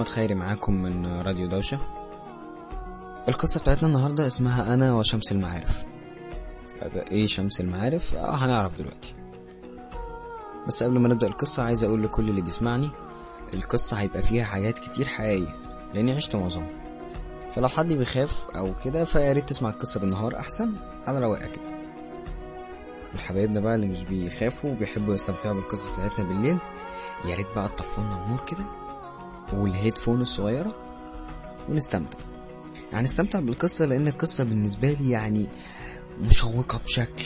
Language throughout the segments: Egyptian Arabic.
خيري معاكم من راديو دوشة القصة بتاعتنا النهاردة اسمها أنا وشمس المعارف ايه شمس المعارف اه هنعرف دلوقتي بس قبل ما نبدأ القصة عايز اقول لكل اللي بيسمعني القصة هيبقى فيها حاجات كتير حقيقية لاني عشت معظمها فلو حد بيخاف او كده فياريت تسمع القصة بالنهار احسن على رواقة كده وحبايبنا بقى اللي مش بيخافوا وبيحبوا يستمتعوا بالقصص بتاعتنا بالليل يا ريت بقى تطفوا لنا النور كده والهيدفون الصغيرة ونستمتع يعني نستمتع بالقصة لأن القصة بالنسبة لي يعني مشوقة بشكل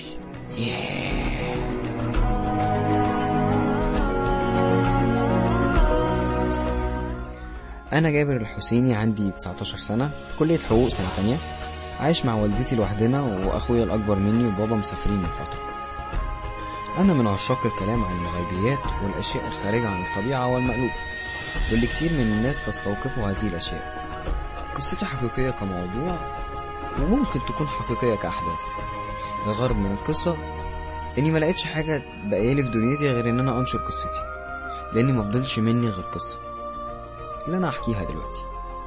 أنا جابر الحسيني عندي 19 سنة في كلية حقوق سنة تانية عايش مع والدتي لوحدنا وأخويا الأكبر مني وبابا مسافرين من فترة أنا من عشاق الكلام عن الغيبيات والأشياء الخارجة عن الطبيعة والمألوف واللي كتير من الناس تستوقفوا هذه الأشياء قصتي حقيقية كموضوع وممكن تكون حقيقية كأحداث الغرض من القصة إني ما لقيتش حاجة بقيالي في دنيتي غير إن أنا أنشر قصتي لأني ما فضلش مني غير قصة اللي أنا أحكيها دلوقتي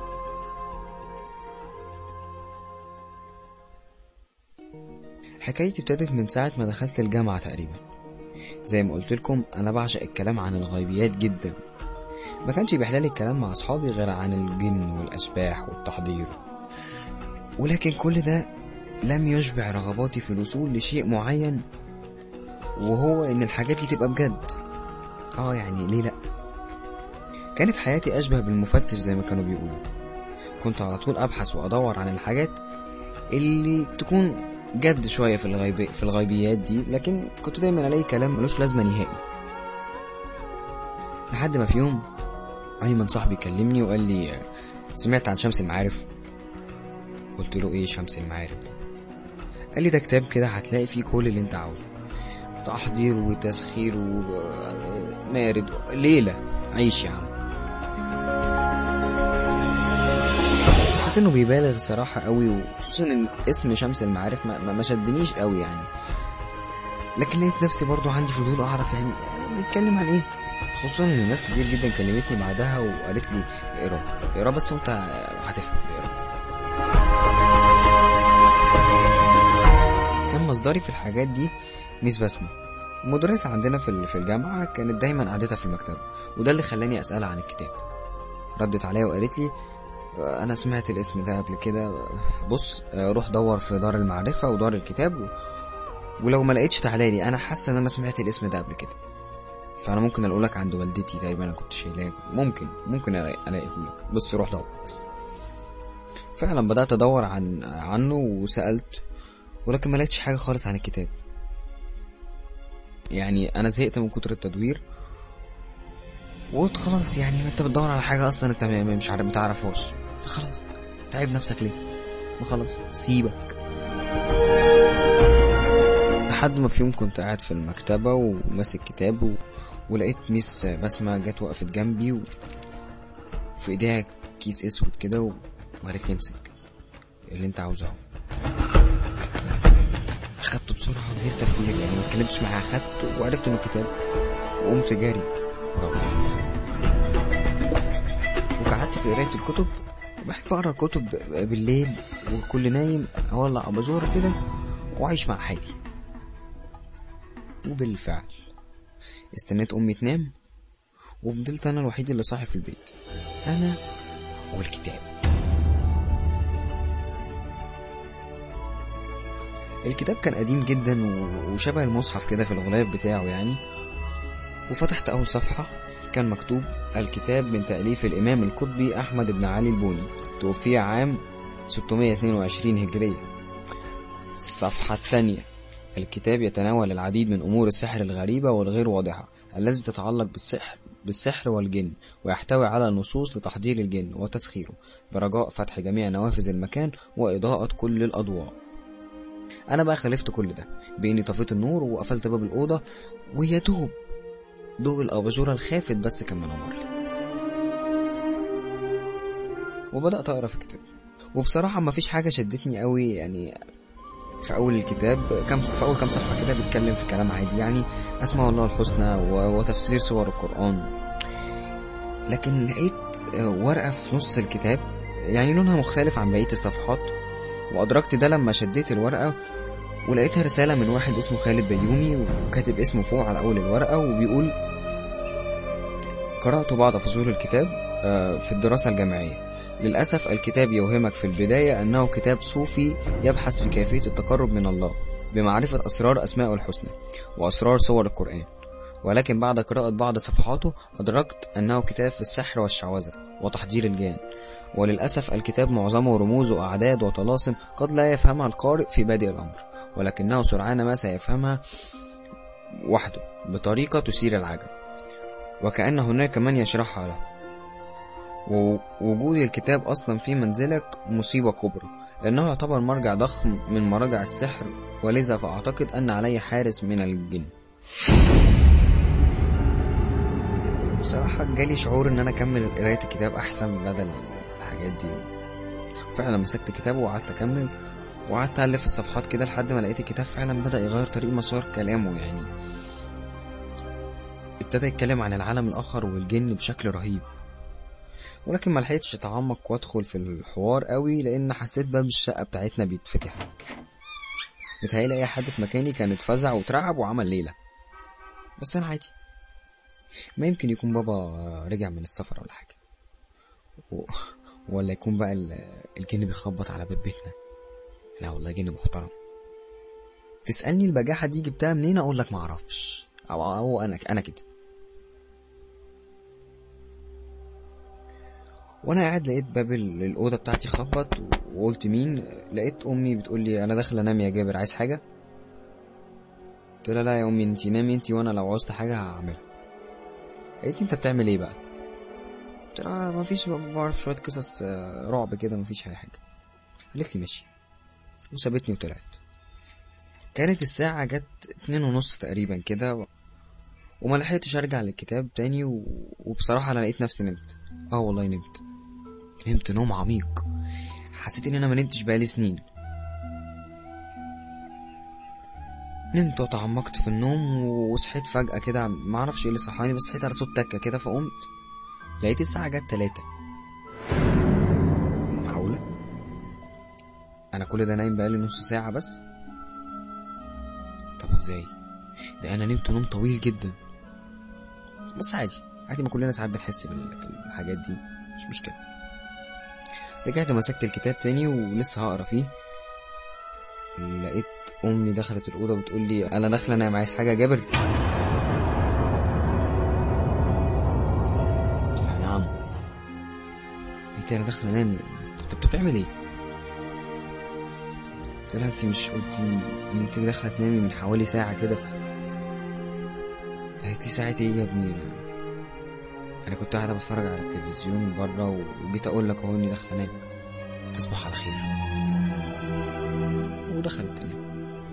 حكايتي ابتدت من ساعة ما دخلت الجامعة تقريبا زي ما قلت لكم أنا بعشق الكلام عن الغيبيات جدا ما كانش بيحلالي الكلام مع أصحابي غير عن الجن والأشباح والتحضير ولكن كل ده لم يشبع رغباتي في الوصول لشيء معين وهو إن الحاجات دي تبقى بجد آه يعني ليه لأ كانت حياتي أشبه بالمفتش زي ما كانوا بيقولوا كنت على طول أبحث وأدور عن الحاجات اللي تكون جد شوية في الغيب في الغيبيات دي لكن كنت دايما ألاقي كلام ملوش لازمة نهائي لحد ما في يوم أيمن صاحبي كلمني وقال لي سمعت عن شمس المعارف قلت له ايه شمس المعارف ده قال لي ده كتاب كده هتلاقي فيه كل اللي انت عاوزه تحضير وتسخير ومارد ليلة عيش يا عم حسيت انه بيبالغ صراحة قوي وخصوصا ان اسم شمس المعارف ما, ما شدنيش قوي يعني لكن لقيت نفسي برضو عندي فضول اعرف يعني, يعني بيتكلم عن ايه خصوصا ان ناس كتير جدا كلمتني بعدها وقالت لي اقرا اقرا بس وانت هتفهم اقرا كان مصدري في الحاجات دي ميس بسمة المدرسة عندنا في في الجامعة كانت دايما قعدتها في المكتبة وده اللي خلاني أسألها عن الكتاب ردت عليا وقالت لي أنا سمعت الاسم ده قبل كده بص روح دور في دار المعرفة ودار الكتاب و... ولو ما لقيتش تعالى لي أنا حاسة إن أنا سمعت الاسم ده قبل كده فانا ممكن اقول لك عند والدتي تقريبا انا كنت شايلاه ممكن ممكن الاقيه لك بس روح دور بس فعلا بدات ادور عن عنه وسالت ولكن ما لقيتش حاجه خالص عن الكتاب يعني انا زهقت من كتر التدوير وقلت خلاص يعني انت بتدور على حاجه اصلا انت مش عارف متعرفهاش فخلاص تعب نفسك ليه وخلاص سيبك لحد ما في يوم كنت قاعد في المكتبة وماسك كتاب و... ولقيت ميس بسمة جت وقفت جنبي و... في ايديها كيس اسود كده و... وقالت لي امسك اللي انت عاوزه اخدته بسرعة من غير تفكير يعني ما اتكلمتش معاها اخدته وعرفت انه كتاب وقمت جاري وروحت وقعدت في قراية الكتب وبحب اقرا الكتب بالليل وكل نايم اولع اباجوره كده واعيش مع حالي وبالفعل استنيت امي تنام وفضلت انا الوحيد اللي صاحي في البيت انا والكتاب الكتاب كان قديم جدا وشبه المصحف كده في الغلاف بتاعه يعني وفتحت اول صفحة كان مكتوب الكتاب من تأليف الإمام القطبي أحمد بن علي البوني توفي عام 622 هجرية الصفحة الثانية الكتاب يتناول العديد من أمور السحر الغريبة والغير واضحة التي تتعلق بالسحر بالسحر والجن ويحتوي على نصوص لتحضير الجن وتسخيره برجاء فتح جميع نوافذ المكان وإضاءة كل الأضواء أنا بقى خالفت كل ده بإني طفيت النور وقفلت باب الأوضة ويا دوب ضوء الأباجورة الخافت بس كان منور لي وبدأت أقرأ في الكتاب وبصراحة ما فيش حاجة شدتني قوي يعني في أول الكتاب كم في أول كام صفحة كده بيتكلم في كلام عادي يعني أسماء الله الحسنى وتفسير سور القرآن لكن لقيت آه، ورقة في نص الكتاب يعني لونها مختلف عن بقية الصفحات وأدركت ده لما شديت الورقة ولقيتها رسالة من واحد اسمه خالد بيومي وكاتب اسمه فوق على أول الورقة وبيقول قرأت بعض فصول الكتاب آه، في الدراسة الجامعية للأسف الكتاب يوهمك في البداية أنه كتاب صوفي يبحث في كيفية التقرب من الله بمعرفة أسرار أسماء الحسنى وأسرار صور القرآن ولكن بعد قراءة بعض صفحاته أدركت أنه كتاب في السحر والشعوذة وتحضير الجان وللأسف الكتاب معظمه رموز وأعداد وطلاسم قد لا يفهمها القارئ في بادئ الأمر ولكنه سرعان ما سيفهمها وحده بطريقة تثير العجب وكأن هناك من يشرحها له ووجود الكتاب أصلا في منزلك مصيبة كبرى لأنه يعتبر مرجع ضخم من مراجع السحر ولذا فأعتقد أن علي حارس من الجن بصراحة جالي شعور إن أنا أكمل قراية الكتاب أحسن بدل الحاجات دي فعلا مسكت كتابه وقعدت أكمل وقعدت ألف الصفحات كده لحد ما لقيت الكتاب فعلا بدأ يغير طريق مسار كلامه يعني ابتدى يتكلم عن العالم الآخر والجن بشكل رهيب ولكن ما لحقتش اتعمق وادخل في الحوار قوي لان حسيت باب الشقه بتاعتنا بيتفتح متهيألي اي حد في مكاني كان اتفزع واترعب وعمل ليله بس انا عادي ما يمكن يكون بابا رجع من السفر ولا حاجه و... ولا يكون بقى الجن بيخبط على باب بيتنا لا والله جن محترم تسألني البجاحة دي جبتها منين أقول لك معرفش أو, أو أنا أنا كده وانا قاعد لقيت باب الاوضه بتاعتي خبط وقلت مين لقيت امي بتقول لي انا داخله انام يا جابر عايز حاجه قلت لها لا يا امي انتي نامي انتي وانا لو عوزت حاجه هعملها قالت انت بتعمل ايه بقى قلت لها ما فيش بعرف شويه قصص رعب كده ما فيش اي حاجه قالت لي ماشي وسابتني وطلعت كانت الساعة جت اتنين ونص تقريبا كده وما لحقتش ارجع للكتاب تاني و... وبصراحة انا لقيت نفسي نمت اه والله نمت نمت نوم عميق حسيت ان انا ما نمتش بقالي سنين نمت وتعمقت في النوم وصحيت فجأة كده معرفش ايه اللي صحاني بس صحيت على صوت تكة كده فقمت لقيت الساعة جت تلاتة معقولة؟ أنا كل ده نايم بقالي نص ساعة بس؟ طب ازاي؟ ده أنا نمت نوم طويل جدا بس عادي عادي ما كلنا ساعات بنحس بالحاجات دي مش مشكلة رجعت مسكت الكتاب تاني ولسه هقرا فيه لقيت امي دخلت الاوضه بتقول لي انا داخله انام عايز حاجه يا جابر نعم قلت انا داخله انام انت بتعمل ايه قلت لها انت مش قلتي ان انت داخله تنامي من حوالي ساعه كده قالت لي ساعه ايه يا ابني انا كنت قاعده بتفرج على التلفزيون بره وجيت اقول لك اهو اني داخله انام تصبح على خير ودخلت تنام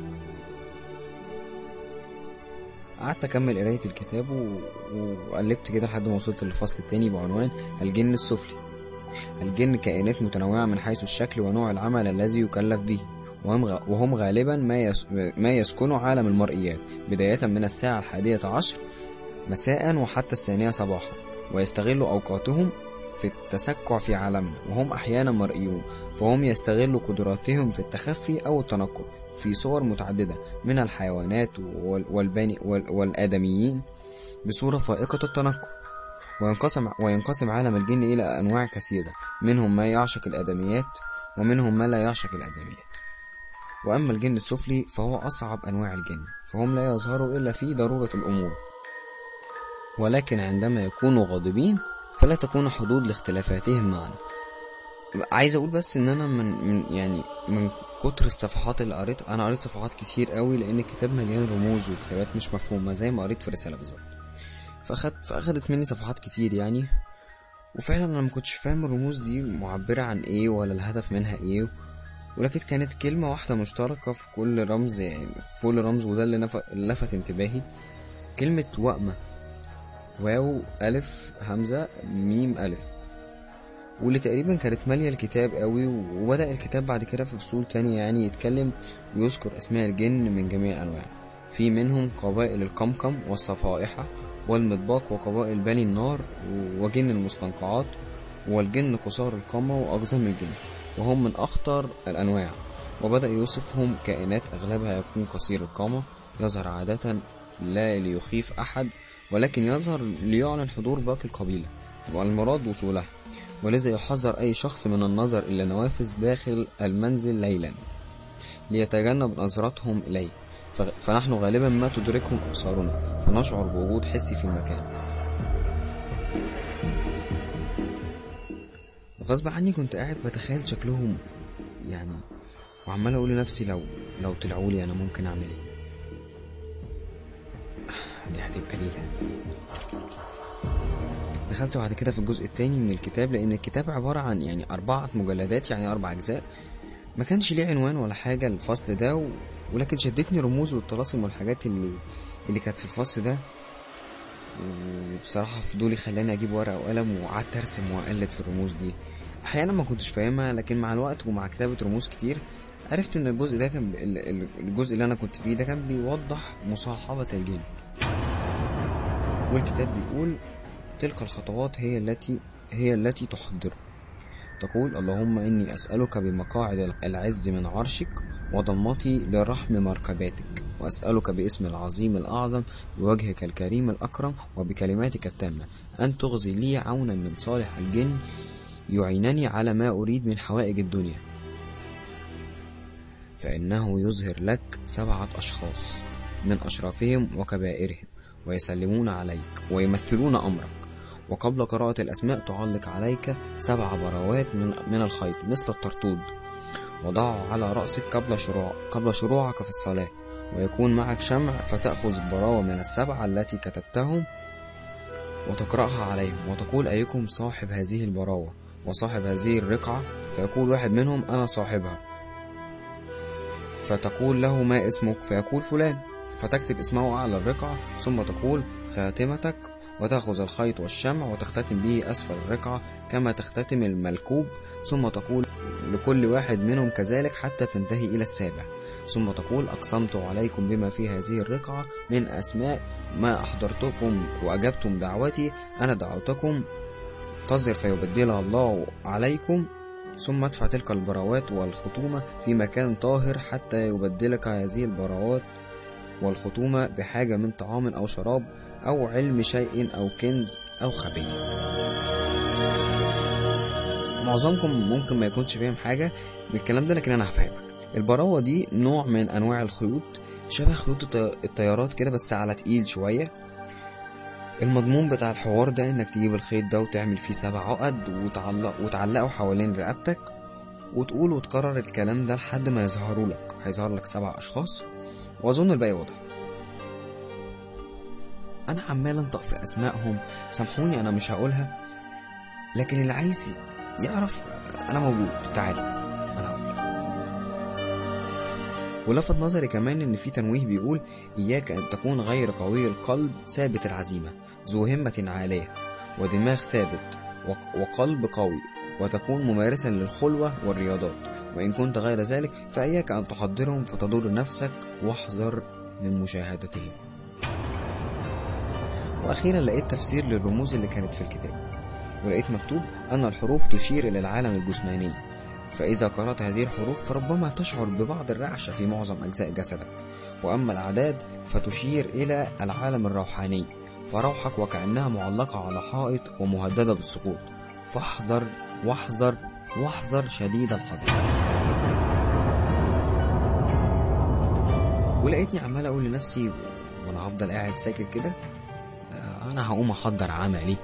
قعدت اكمل قرايه الكتاب و... وقلبت كده لحد ما وصلت للفصل التاني بعنوان الجن السفلي الجن كائنات متنوعة من حيث الشكل ونوع العمل الذي يكلف به وهم, غ... وهم غالبا ما, يس... ما يسكنوا عالم المرئيات بداية من الساعة الحادية عشر مساء وحتى الثانية صباحا ويستغلوا أوقاتهم في التسكع في عالمنا وهم أحيانا مرئيون فهم يستغلوا قدراتهم في التخفي أو التنقل في صور متعددة من الحيوانات والبني والآدميين بصورة فائقة التنقل وينقسم, وينقسم عالم الجن إلى أنواع كثيرة منهم ما يعشق الآدميات ومنهم ما لا يعشق الآدميات وأما الجن السفلي فهو أصعب أنواع الجن فهم لا يظهروا إلا في ضرورة الأمور ولكن عندما يكونوا غاضبين فلا تكون حدود لاختلافاتهم معا عايز اقول بس ان انا من, من يعني من كتر الصفحات اللي قريت انا قريت صفحات كتير قوي لان الكتاب مليان رموز وكتابات مش مفهومه زي ما قريت في رساله بالظبط فاخد فاخدت مني صفحات كتير يعني وفعلا انا ما كنتش فاهم الرموز دي معبره عن ايه ولا الهدف منها ايه ولكن كانت كلمه واحده مشتركه في كل رمز يعني في كل رمز وده اللي لفت انتباهي كلمه وأمة واو ألف همزة ميم ألف واللي تقريبا كانت مالية الكتاب قوي وبدأ الكتاب بعد كده في فصول تانية يعني يتكلم ويذكر أسماء الجن من جميع الأنواع في منهم قبائل القمقم والصفائحة والمطباق وقبائل بني النار وجن المستنقعات والجن قصار القامة وأقزام الجن وهم من أخطر الأنواع وبدأ يوصفهم كائنات أغلبها يكون قصير القامة يظهر عادة لا ليخيف أحد ولكن يظهر ليعلن حضور باقي القبيلة والمراد وصولها ولذا يحذر أي شخص من النظر إلى نوافذ داخل المنزل ليلا ليتجنب نظرتهم إليه فنحن غالبا ما تدركهم أبصارنا فنشعر بوجود حسي في المكان وغصب عني كنت قاعد بتخيل شكلهم يعني وعمال اقول لنفسي لو لو طلعوا لي انا ممكن اعمل ايه دي هتبقى ليلة دخلت بعد كده في الجزء التاني من الكتاب لان الكتاب عبارة عن يعني اربعة مجلدات يعني اربع اجزاء ما كانش ليه عنوان ولا حاجة الفصل ده و... ولكن شدتني رموز والطلاسم والحاجات اللي اللي كانت في الفصل ده وبصراحة فضولي خلاني أجيب ورقة وقلم وقعدت أرسم وأقلد في الرموز دي أحيانا ما كنتش فاهمها لكن مع الوقت ومع كتابة رموز كتير عرفت إن الجزء ده كان الجزء اللي أنا كنت فيه ده كان بيوضح مصاحبة الجن والكتاب بيقول تلك الخطوات هي التي هي التي تحضره تقول اللهم إني أسألك بمقاعد العز من عرشك وضمتي لرحم مركباتك وأسألك باسم العظيم الأعظم بوجهك الكريم الأكرم وبكلماتك التامة أن تغزي لي عونا من صالح الجن يعينني على ما أريد من حوائج الدنيا فإنه يظهر لك سبعة أشخاص من أشرافهم وكبائرهم ويسلمون عليك ويمثلون أمرك وقبل قراءة الأسماء تعلق عليك سبع براوات من, من الخيط مثل الطرطود وضعه على رأسك قبل شروع قبل شروعك في الصلاة ويكون معك شمع فتأخذ براوة من السبعة التي كتبتهم وتقرأها عليهم وتقول أيكم صاحب هذه البراوة وصاحب هذه الرقعة فيقول واحد منهم أنا صاحبها فتقول له ما اسمك فيقول فلان فتكتب اسمه على الرقعة ثم تقول خاتمتك وتأخذ الخيط والشمع وتختتم به أسفل الرقعة كما تختتم الملكوب ثم تقول لكل واحد منهم كذلك حتى تنتهي إلى السابع ثم تقول أقسمت عليكم بما في هذه الرقعة من أسماء ما أحضرتكم وأجبتم دعوتي أنا دعوتكم تظهر فيبدلها الله عليكم ثم ادفع تلك البراوات والختومة في مكان طاهر حتى يبدلك هذه البراوات والختومة بحاجة من طعام أو شراب أو علم شيء أو كنز أو خبيئة معظمكم ممكن ما يكونش فاهم حاجة من الكلام ده لكن أنا هفهمك البراوة دي نوع من أنواع الخيوط شبه خيوط الطيارات كده بس على تقيل شوية المضمون بتاع الحوار ده انك تجيب الخيط ده وتعمل فيه سبع عقد وتعلق وتعلقه حوالين رقبتك وتقول وتكرر الكلام ده لحد ما يظهروا لك هيظهر لك سبع اشخاص واظن الباقي واضح انا عمال انطق في اسمائهم سامحوني انا مش هقولها لكن اللي عايز يعرف انا موجود تعالى انا هقول ولفت نظري كمان ان في تنويه بيقول اياك ان تكون غير قوي القلب ثابت العزيمه ذو همه عاليه ودماغ ثابت وقلب قوي وتكون ممارسا للخلوه والرياضات وان كنت غير ذلك فاياك ان تحضرهم فتضر نفسك واحذر من مشاهدتهم واخيرا لقيت تفسير للرموز اللي كانت في الكتاب ولقيت مكتوب ان الحروف تشير الى العالم الجسماني فإذا قرأت هذه الحروف فربما تشعر ببعض الرعشة في معظم أجزاء جسدك وأما الأعداد فتشير إلى العالم الروحاني فروحك وكأنها معلقة على حائط ومهددة بالسقوط فاحذر واحذر واحذر شديد الحذر ولقيتني عمال أقول لنفسي وأنا هفضل قاعد ساكت كده أنا هقوم أحضر عملي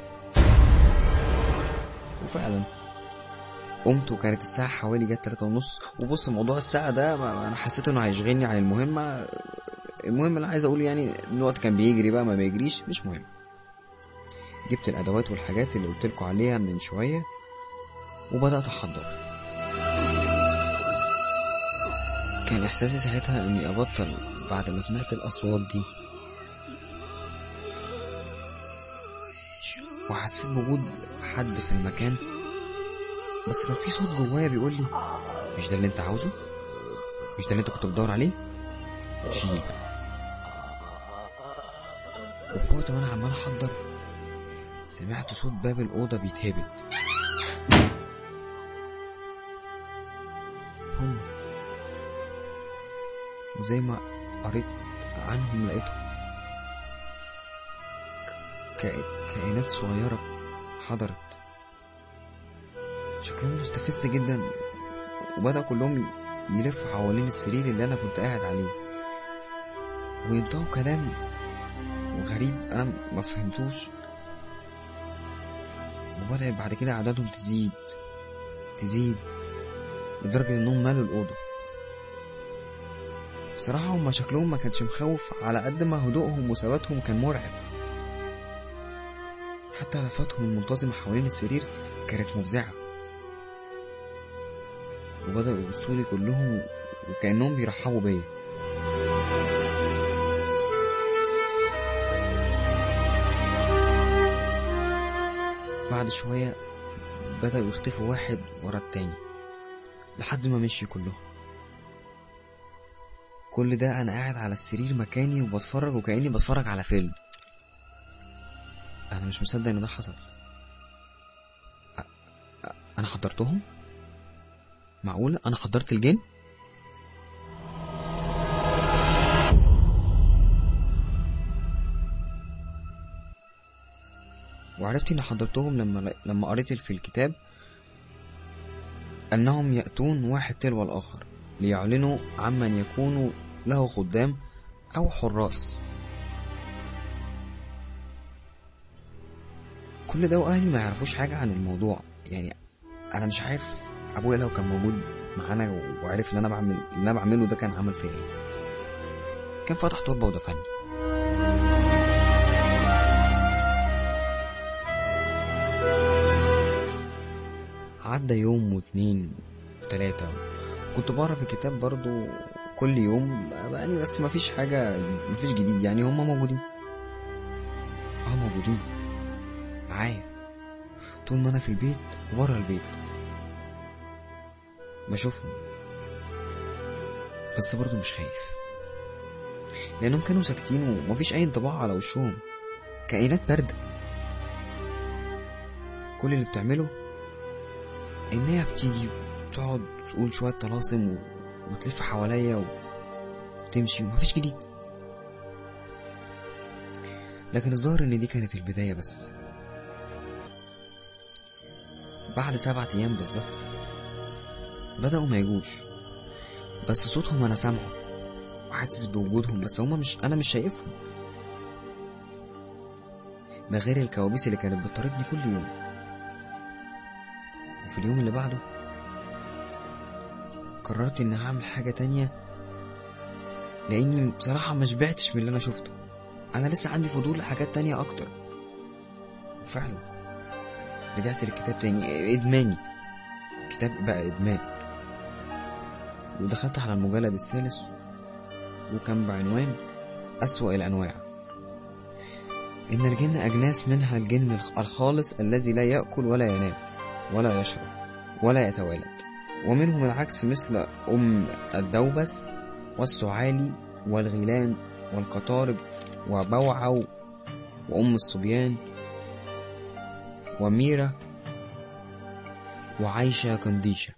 وفعلا قمت وكانت الساعة حوالي جت تلاتة ونص وبص موضوع الساعة ده ما أنا حسيت إنه هيشغلني عن المهمة المهم أنا عايز أقول يعني إن الوقت كان بيجري بقى ما بيجريش مش مهم جبت الأدوات والحاجات اللي قلتلكوا عليها من شوية وبدأت أحضر كان إحساسي ساعتها إني أبطل بعد ما سمعت الأصوات دي وحسيت بوجود حد في المكان بس كان في صوت جوايا بيقول لي مش ده اللي انت عاوزه مش ده اللي انت كنت بتدور عليه شيل وفي وقت ما انا عمال احضر سمعت صوت باب الاوضه بيتهبد وزي ما قريت عنهم لقيتهم ك... كائنات صغيرة حضرت شكلهم مستفز جدا وبدأ كلهم يلفوا حوالين السرير اللي أنا كنت قاعد عليه وينطقوا كلام وغريب أنا ما فهمتوش وبدأ بعد كده أعدادهم تزيد تزيد لدرجة إنهم مالوا الأوضة بصراحة هما شكلهم ما كانش مخوف على قد ما هدوءهم وثباتهم كان مرعب حتى لفاتهم المنتظمة حوالين السرير كانت مفزعة وبدأوا يبصولي كلهم وكأنهم بيرحبوا بيا بعد شوية بدأوا يختفوا واحد ورا التاني لحد ما مشي كلهم كل ده أنا قاعد على السرير مكاني وبتفرج وكأني بتفرج على فيلم أنا مش مصدق إن ده حصل أ- أ- أنا حضرتهم؟ معقولة أنا حضرت الجن؟ وعرفت إني حضرتهم لما لما قريت في الكتاب أنهم يأتون واحد تلو الآخر ليعلنوا عمن يكون له خدام أو حراس كل ده وأهلي ما يعرفوش حاجة عن الموضوع يعني أنا مش عارف أبويا لو كان موجود معانا وعرف اللي أنا بعمل اللي أنا بعمله ده كان عمل فيا إيه كان فتح تربة ودفني عدى يوم واتنين وتلاتة كنت بقرا في الكتاب برضو كل يوم يعني بس مفيش حاجة مفيش جديد يعني هما موجودين اه موجودين معايا طول ما انا في البيت وبره البيت بشوفهم بس برضو مش خايف لانهم كانوا ساكتين ومفيش اي انطباع على وشهم كائنات باردة كل اللي بتعمله ان هي بتيجي تقعد تقول شوية طلاسم و... وتلف حواليا و... وتمشي ومفيش جديد لكن الظاهر ان دي كانت البداية بس بعد سبعة ايام بالظبط بدأوا ما يجوش بس صوتهم انا سامعه وحاسس بوجودهم بس هما مش انا مش شايفهم ده غير الكوابيس اللي كانت بتطاردني كل يوم وفي اليوم اللي بعده قررت اني هعمل حاجة تانية لاني بصراحة ما شبعتش من اللي انا شفته انا لسه عندي فضول لحاجات تانية اكتر وفعلا رجعت للكتاب تاني ادماني كتاب بقى ادمان ودخلت على المجلد الثالث وكان بعنوان أسوأ الأنواع إن الجن أجناس منها الجن الخالص الذي لا يأكل ولا ينام ولا يشرب ولا يتوالد ومنهم العكس مثل أم الدوبس والسعالي والغيلان والقطارب وبوعو وأم الصبيان وميرة وعايشة كنديشة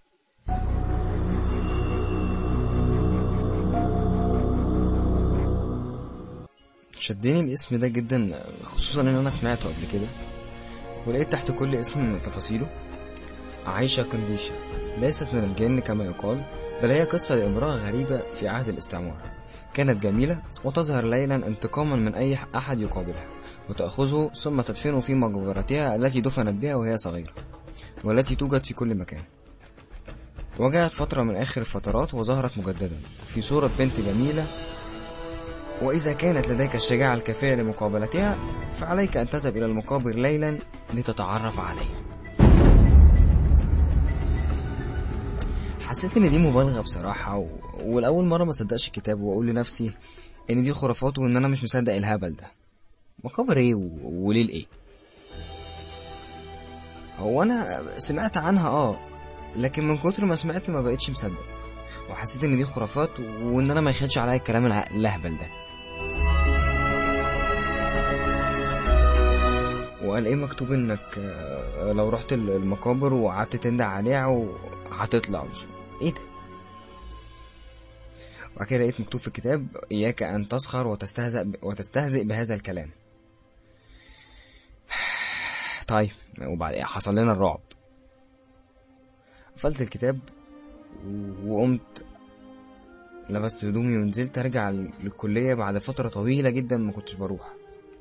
شدني الاسم ده جدا خصوصا ان انا سمعته قبل كده ولقيت تحت كل اسم تفاصيله عايشة كنديشة ليست من الجن كما يقال بل هي قصة لامرأة غريبة في عهد الاستعمار كانت جميلة وتظهر ليلا انتقاما من أي أحد يقابلها وتأخذه ثم تدفنه في مقبرتها التي دفنت بها وهي صغيرة والتي توجد في كل مكان وجاءت فترة من آخر الفترات وظهرت مجددا في صورة بنت جميلة وإذا كانت لديك الشجاعة الكافية لمقابلتها فعليك أن تذهب إلى المقابر ليلا لتتعرف عليها حسيت ان دي مبالغه بصراحه و... والاول مره ما صدقش الكتاب واقول لنفسي ان دي خرافات وان انا مش مصدق الهبل ده مقابر ايه و... وليه ايه هو انا سمعت عنها اه لكن من كتر ما سمعت ما بقتش مصدق وحسيت ان دي خرافات وان انا ما يخدش عليا الكلام الع- الاهبل ده وقال ايه مكتوب انك آه، لو رحت ال- المقابر وقعدت تندع عليها وهتطلع مش ايه ده وبعد كده لقيت مكتوب في الكتاب إياك أن تسخر وتستهزئ وتستهزئ بهذا الكلام طيب وبعد حصل لنا الرعب قفلت الكتاب وقمت لبست هدومي ونزلت ارجع للكلية بعد فترة طويلة جدا ما كنتش بروح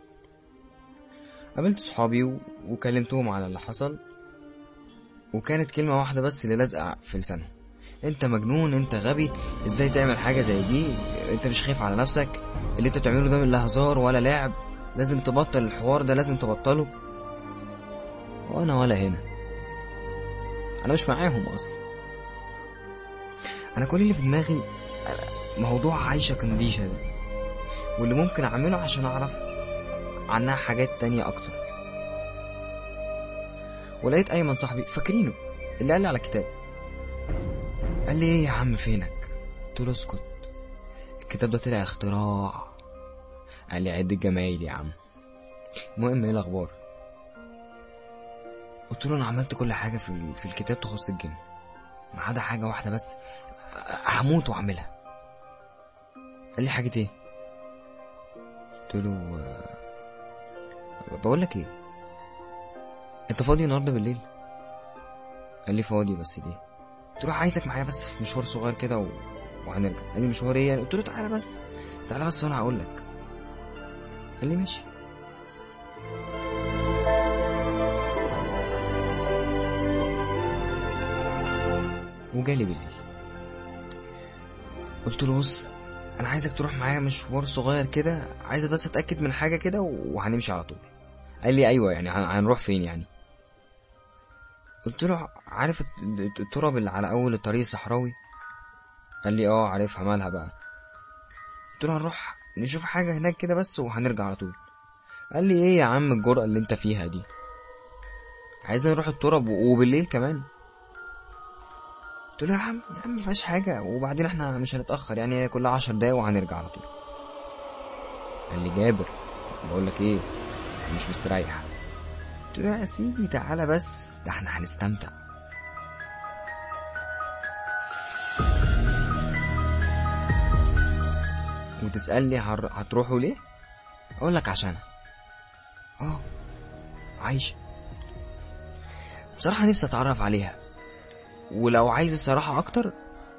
قابلت صحابي و... وكلمتهم على اللي حصل وكانت كلمة واحدة بس اللي لازقة في لسانهم انت مجنون انت غبي ازاي تعمل حاجة زي دي انت مش خايف على نفسك اللي انت بتعمله ده لا هزار ولا لعب لازم تبطل الحوار ده لازم تبطله وانا ولا هنا انا مش معاهم اصلا انا كل اللي في دماغي موضوع عايشة كنديشة ده واللي ممكن اعمله عشان اعرف عنها حاجات تانية اكتر ولقيت ايمن صاحبي فاكرينه اللي قال لي على كتاب قال لي ايه يا عم فينك قلت له اسكت الكتاب ده طلع اختراع قال لي عد الجمايل يا عم المهم ايه الاخبار قلت له انا عملت كل حاجه في في الكتاب تخص الجن ما عدا حاجه واحده بس هموت واعملها قال لي حاجه ايه قلت له بقول لك ايه انت فاضي النهارده بالليل قال لي فاضي بس ليه قلت له عايزك معايا بس في مشوار صغير كده و... وهنرجع قال لي مشوار ايه قلت له تعالى بس تعالى بس وانا هقول لك قال لي ماشي وجالي بالليل قلت له بص انا عايزك تروح معايا مشوار صغير كده عايز بس اتاكد من حاجه كده وهنمشي على طول قال لي ايوه يعني هنروح فين يعني قلت له عارف التراب اللي على اول الطريق الصحراوي قال لي اه عارفها مالها بقى قلت له هنروح نشوف حاجه هناك كده بس وهنرجع على طول قال لي ايه يا عم الجرأة اللي انت فيها دي عايزنا نروح التراب وبالليل كمان قلت له يا عم يا عم مفيهاش حاجة وبعدين احنا مش هنتأخر يعني هي كلها عشر دقايق وهنرجع على طول قال لي جابر بقول لك ايه مش مستريح قلت له يا سيدي تعالى بس ده احنا هنستمتع وتسألني هتروحوا ليه؟ أقول لك عشان اه عايشة بصراحة نفسي أتعرف عليها ولو عايز الصراحة أكتر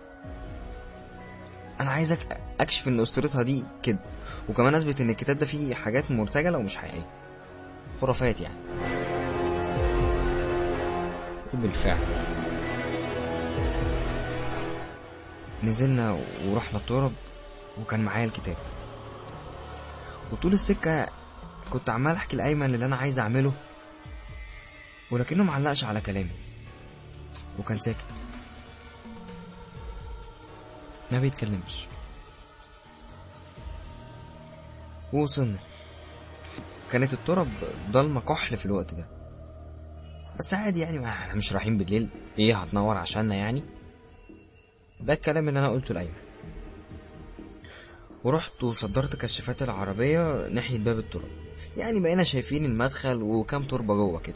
أنا عايزك أكشف إن أسطورتها دي كده وكمان أثبت إن الكتاب ده فيه حاجات مرتجلة ومش حقيقية خرافات يعني وبالفعل نزلنا ورحنا الترب وكان معايا الكتاب وطول السكة كنت عمال احكي لايمن اللي انا عايز اعمله ولكنه معلقش على كلامي وكان ساكت ما بيتكلمش ووصلنا كانت الترب ضلمة كحل في الوقت ده بس عادي يعني ما احنا مش رايحين بالليل ايه هتنور عشاننا يعني ده الكلام اللي انا قلته لايمن ورحت وصدرت كشافات العربية ناحية باب التراب يعني بقينا شايفين المدخل وكام تربة جوه كده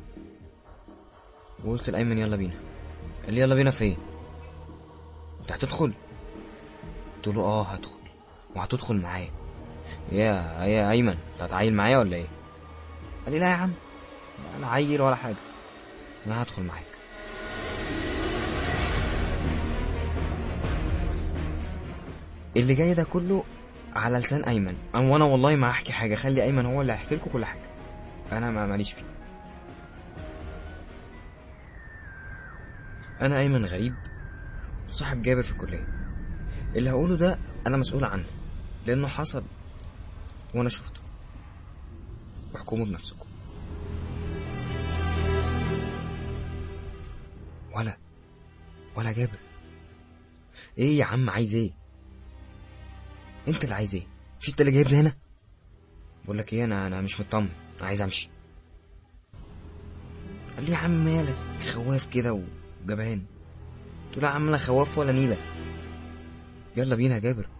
وقلت لأيمن يلا بينا قال لي يلا بينا فين انت هتدخل قلت له اه هدخل وهتدخل معايا يا يا ايمن انت هتعيل معايا ولا ايه قال لي لا يا عم انا عيل ولا حاجه انا هدخل معاك اللي جاي ده كله على لسان ايمن أم وانا والله ما هحكي حاجه خلي ايمن هو اللي هيحكي لكم كل حاجه انا ما ماليش فيه انا ايمن غريب صاحب جابر في الكليه اللي هقوله ده انا مسؤول عنه لانه حصل وانا شفته واحكموا بنفسكم ولا ولا جابر ايه يا عم عايز ايه انت اللي عايز ايه مش انت اللي جايبني هنا بقول لك ايه انا انا مش مطمن انا عايز امشي قال لي يا عم مالك خواف كده وجبان قلت له يا عم لا خواف ولا نيله يلا بينا يا جابر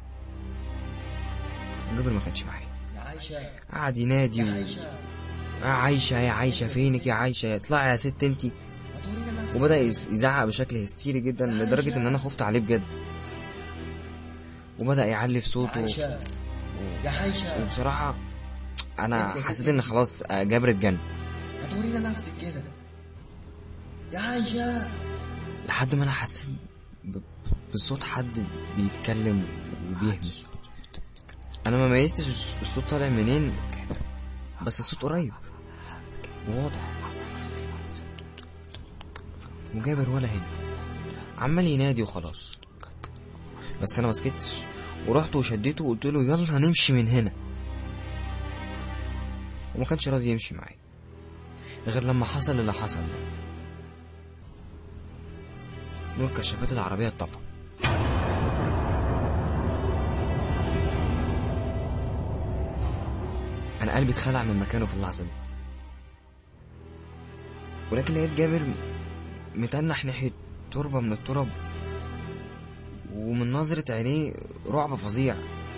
جابر ما كانش معايا يا عايشة قعد ينادي و... يا عايشة يا عايشة فينك يا عايشة اطلعي يا ست انتي هتورينا نفسك وبدأ يز- يزعق بشكل هستيري جدا لدرجة ان انا خفت عليه بجد وبدأ يعلي في صوته عايشة يا عايشة وبصراحة أنا حسيت إن خلاص آه، جابر اتجن ما تورينا نفسك كده يا عايشة لحد ما أنا حسيت ب- بصوت حد بيتكلم وبيهمس أنا ما ميزتش الص- الصوت طالع منين بس الصوت قريب وواضح وجابر ولا هنا عمال ينادي وخلاص بس انا ما سكتش ورحت وشديته وقلت له يلا نمشي من هنا وما كانش راضي يمشي معايا غير لما حصل اللي حصل ده نور كشافات العربية اتطفى أنا قلبي اتخلع من مكانه في اللحظة دي ولكن لقيت جابر متنح ناحية تربة من الترب ومن نظرة عينيه رعب فظيع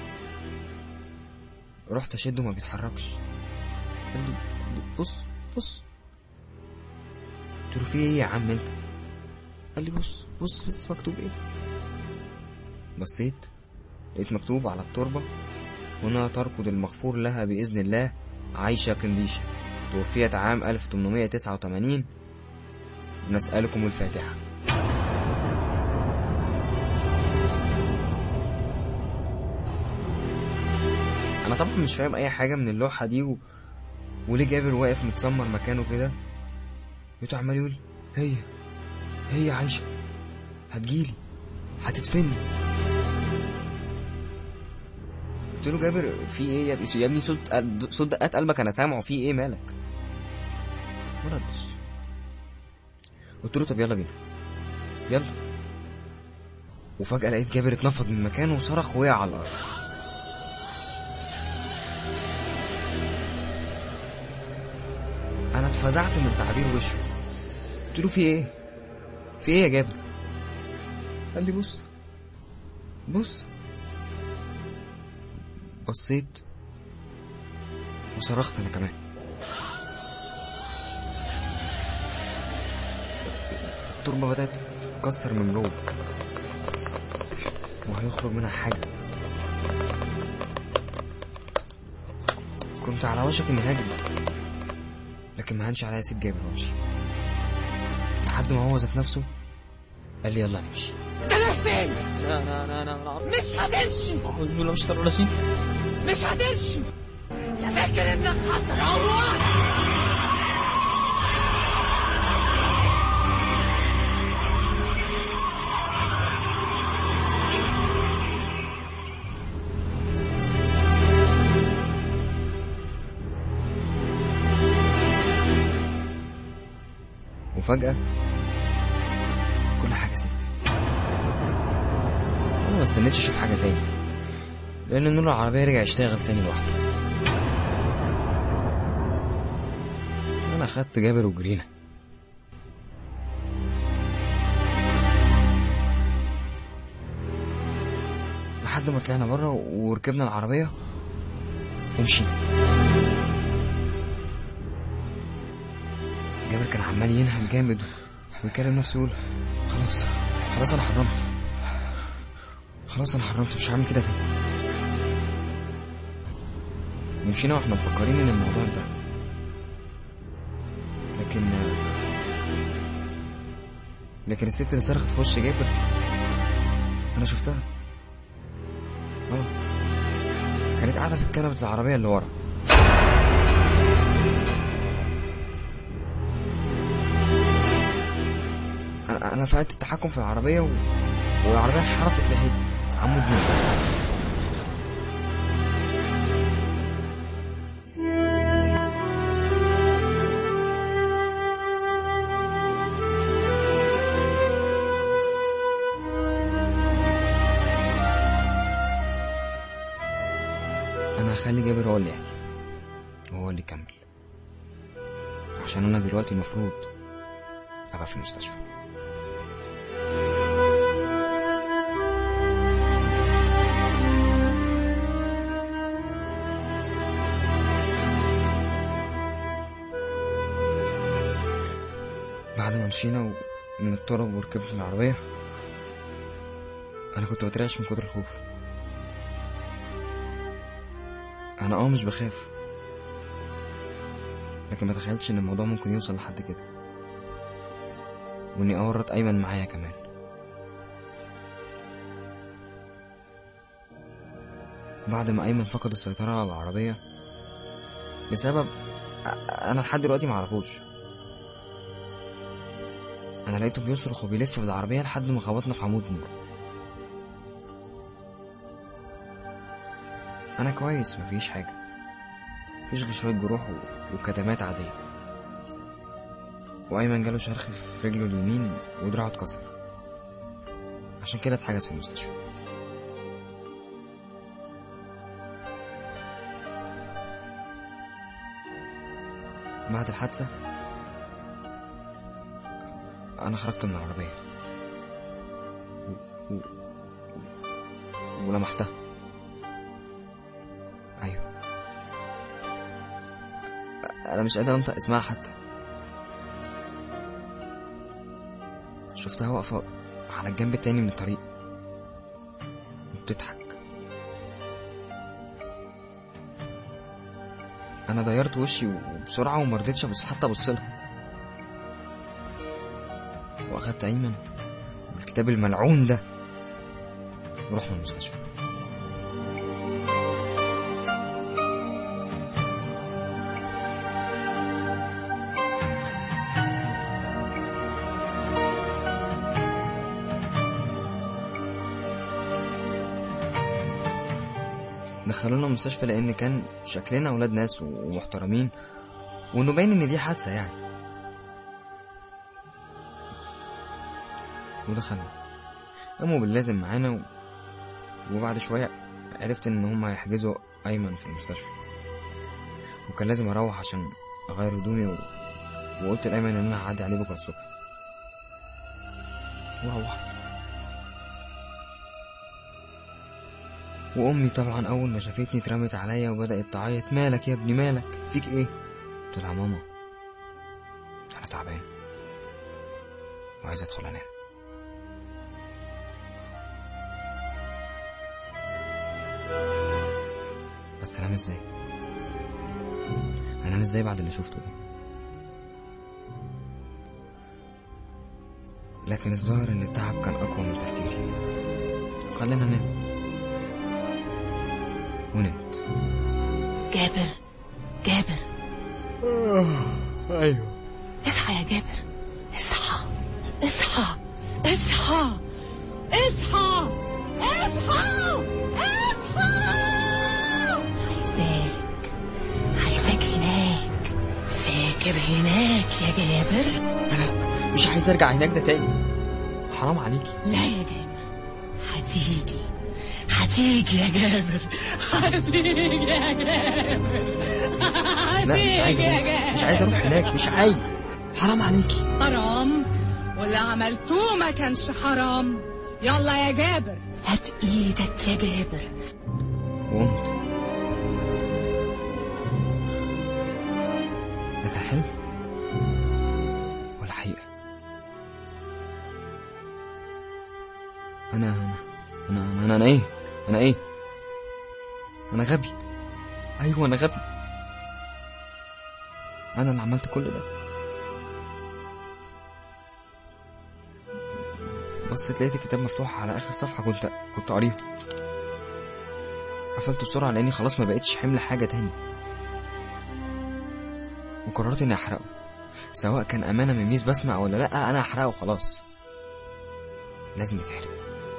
رحت أشده ما بيتحركش قال لي قال لي بص بص قلت له في ايه يا عم انت قال لي بص بص بص مكتوب ايه بصيت لقيت مكتوب على التربة هنا تركض المغفور لها بإذن الله عايشة قنديشة توفيت عام 1889 نسألكم الفاتحة أنا طبعا مش فاهم أي حاجة من اللوحة دي و... وليه جابر واقف متسمر مكانه كده لقيته عمال يقول هي هي عايشة هتجيلي هتدفني قلت له جابر في ايه يا ابني يا ابني صوت صوت دقات قلبك انا سامعه في ايه مالك ما ردش قلت له طب يلا بينا يلا وفجأة لقيت جابر اتنفض من مكانه وصرخ وقع على الأرض أنا اتفزعت من تعبير وشه قلت له في إيه؟ في إيه يا جابر؟ قال لي بص بص بصيت وصرخت أنا كمان التربة بدأت تتكسر من جوه وهيخرج منها حاجة كنت على وشك اني هاجم لكن ما هنش عليا اسيب جابر وامشي لحد ما هو ذات نفسه قال لي يلا نمشي انت رايح فين؟ لا لا لا لا لا مش هتمشي أعوذ بالله من الشيطان الرجيم مش هتمشي يا فاكر انك هتروح وفجأة كل حاجة سكتت أنا ما استنيتش أشوف حاجة تاني لأن نور العربية رجع يشتغل تاني لوحده أنا أخدت جابر وجرينا لحد ما طلعنا بره وركبنا العربية ومشينا جابر كان عمال ينهج جامد ويكلم نفسه يقول خلاص خلاص انا حرمت خلاص انا حرمت مش هعمل كده تاني ومشينا واحنا مفكرين ان الموضوع انتهى لكن لكن الست اللي صرخت في وش جابر انا شفتها اه كانت قاعده في الكنبه العربيه اللي ورا انا انا فقدت التحكم في العربيه و... والعربيه انحرفت ناحيه عمود نور انا هخلي جابر هو اللي يحكي وهو اللي يكمل عشان انا دلوقتي المفروض ابقى في المستشفى بعد ما مشينا و- من الطرب وركبت العربية أنا كنت بترعش من كتر الخوف انا اه مش بخاف لكن ما تخيلتش ان الموضوع ممكن يوصل لحد كده واني اورط ايمن معايا كمان بعد ما ايمن فقد السيطرة على العربية لسبب أ- انا لحد دلوقتي معرفوش انا لقيته بيصرخ وبيلف بالعربية لحد ما خبطنا في عمود نور انا كويس مفيش حاجة مفيش غير شوية جروح و- وكدمات عادية وايمن جاله شرخ في رجله اليمين ودراعه اتكسر عشان كده اتحجز في المستشفى بعد الحادثة أنا خرجت من العربية و... و... ولمحتها أيوه أنا مش قادر أنطق اسمها حتى شفتها واقفة على الجنب التاني من الطريق وبتضحك انا ديرت وشي وبسرعه ومرضتش ابص حتى ابص لها واخدت ايمن والكتاب الملعون ده ورحنا المستشفى دخلونا المستشفى لان كان شكلنا اولاد ناس ومحترمين وانه باين ان دي حادثه يعني ودخلنا قاموا باللازم معانا و... وبعد شويه عرفت ان هم هيحجزوا ايمن في المستشفى وكان لازم اروح عشان اغير هدومي و... وقلت لايمن ان انا هعدي عليه بكره الصبح وروحت وامي طبعا اول ما شافتني اترمت عليا وبدات تعيط مالك يا ابني مالك فيك ايه قلت لها ماما انا تعبان وعايز ادخل انام بس انام ازاي انام ازاي بعد اللي شفته ده لكن الظاهر ان التعب كان اقوى من تفكيري خلينا ننام ونمت جابر جابر ايوه اصحى يا جابر اصحى اصحى اصحى اصحى اصحى اصحى عايزاك عايزاك هناك فاكر هناك يا جابر انا مش عايز ارجع هناك ده تاني حرام عليكي لا يا جابر هتيجي هتيجي يا جابر هتيجي يا جابر لا مش عايز هتيجي يا اروح جابر مش عايز اروح هناك مش عايز حرام عليكي حرام واللي عملتوه ما كانش حرام يلا يا جابر هات ايدك يا جابر وقمت ده كان حلم ولا حقيقة أنا أنا أنا أنا, أنا, أنا إيه أنا إيه أنا غبي أيوة أنا غبي أنا اللي عملت كل ده بصيت لقيت الكتاب مفتوح على آخر صفحة كنت كنت قاريها قفلته بسرعة لأني خلاص ما بقتش حمل حاجة تاني وقررت إني أحرقه سواء كان أمانة من ميس بسمع ولا لأ أنا هحرقه خلاص لازم يتحرق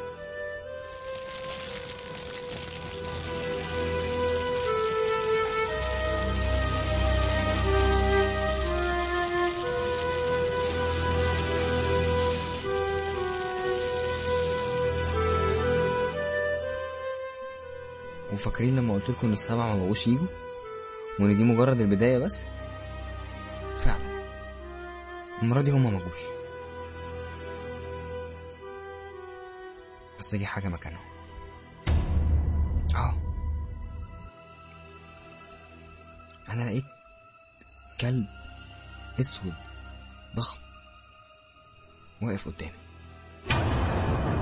وفاكرين لما قلت لكم ان السبعة ما بقوش يجوا وان دي مجرد البداية بس فعلا المرة دي هما ما جوش بس جه حاجة مكانهم اه انا لقيت كلب اسود ضخم واقف قدامي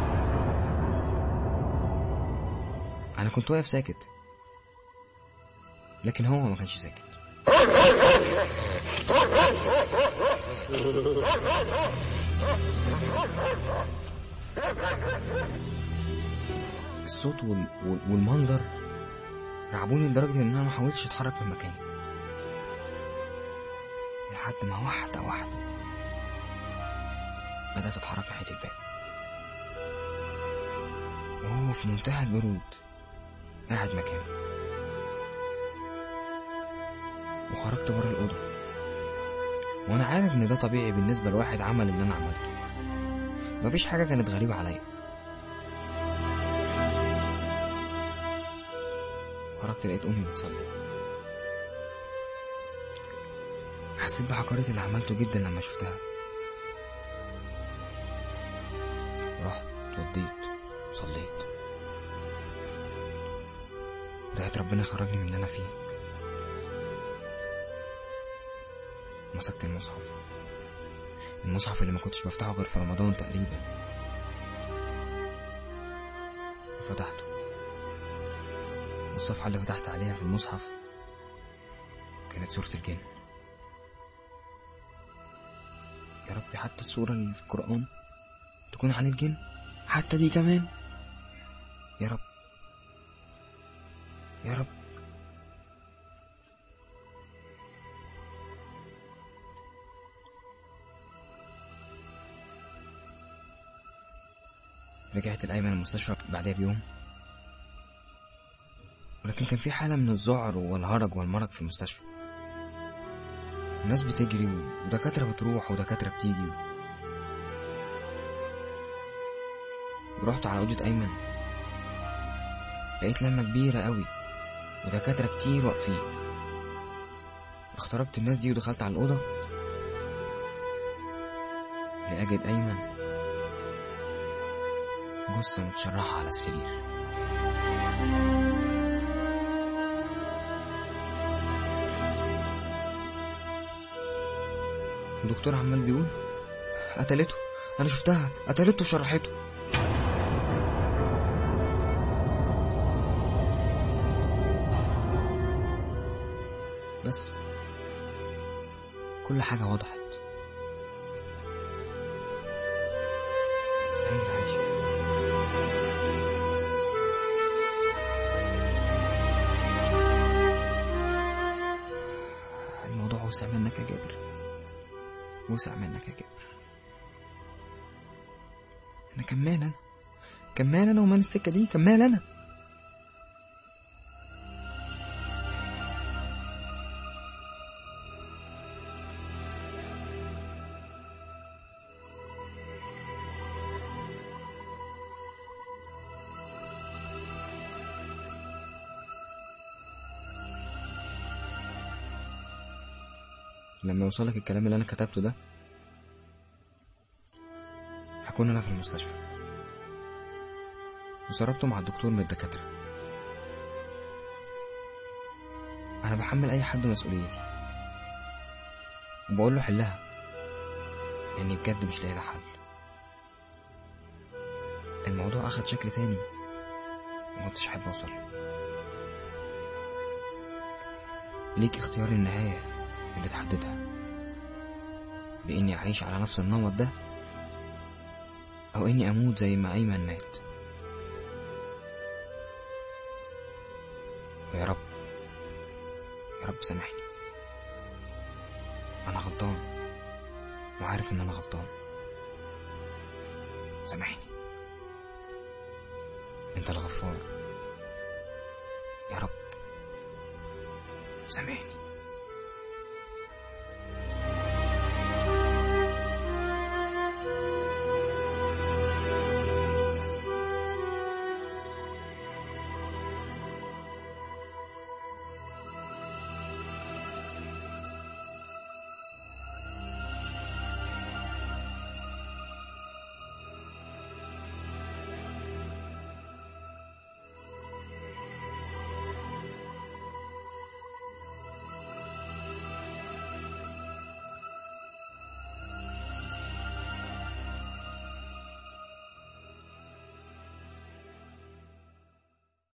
انا كنت واقف ساكت لكن هو ما كانش ساكت الصوت وال... وال- والمنظر رعبوني لدرجة إن أنا ما حاولتش أتحرك من مكاني لحد ما واحدة واحدة بدأت أتحرك ناحية الباب وهو في منتهى البرود قاعد مكانه وخرجت بره الأوضة وأنا عارف إن ده طبيعي بالنسبة لواحد عمل اللي أنا عملته مفيش حاجة كانت غريبة عليا خرجت لقيت أمي بتصلي حسيت بحقارة اللي عملته جدا لما شفتها رحت وديت صليت دعيت ربنا يخرجني من اللي أنا فيه مسكت المصحف المصحف اللي ما كنتش بفتحه غير في رمضان تقريبا وفتحته والصفحة اللي فتحت عليها في المصحف كانت سورة الجن يا ربي حتى السورة اللي في القرآن تكون عن الجن حتى دي كمان يا رب يا رب رجعت الأيمن المستشفى بعدها بيوم ولكن كان في حالة من الذعر والهرج والمرض في المستشفى الناس بتجري ودكاترة بتروح ودكاترة بتيجي ورحت على أوضة أيمن لقيت لمة كبيرة قوي ودكاترة كتير واقفين اخترقت الناس دي ودخلت على الأوضة لأجد أيمن جثة متشرحة على السرير الدكتور عمال بيقول قتلته انا شفتها قتلته وشرحته بس كل حاجة وضحت أيوة عايشة الموضوع وسع منك يا جابر وسع منك يا جابر انا كمال انا كمال انا ومال السكه دي كمال انا لما يوصلك الكلام اللي انا كتبته ده هكون انا في المستشفى وسربته مع الدكتور من الدكاتره انا بحمل اي حد مسؤوليتي وبقول له حلها لاني بجد مش لاقي لها حل الموضوع اخد شكل تاني ما كنتش احب اوصل له ليك اختيار النهايه اللي تحددها بإني أعيش على نفس النمط ده أو إني أموت زي ما أيمن مات ويا رب يا رب سامحني أنا غلطان وعارف إن أنا غلطان سامحني أنت الغفار يا رب سامحني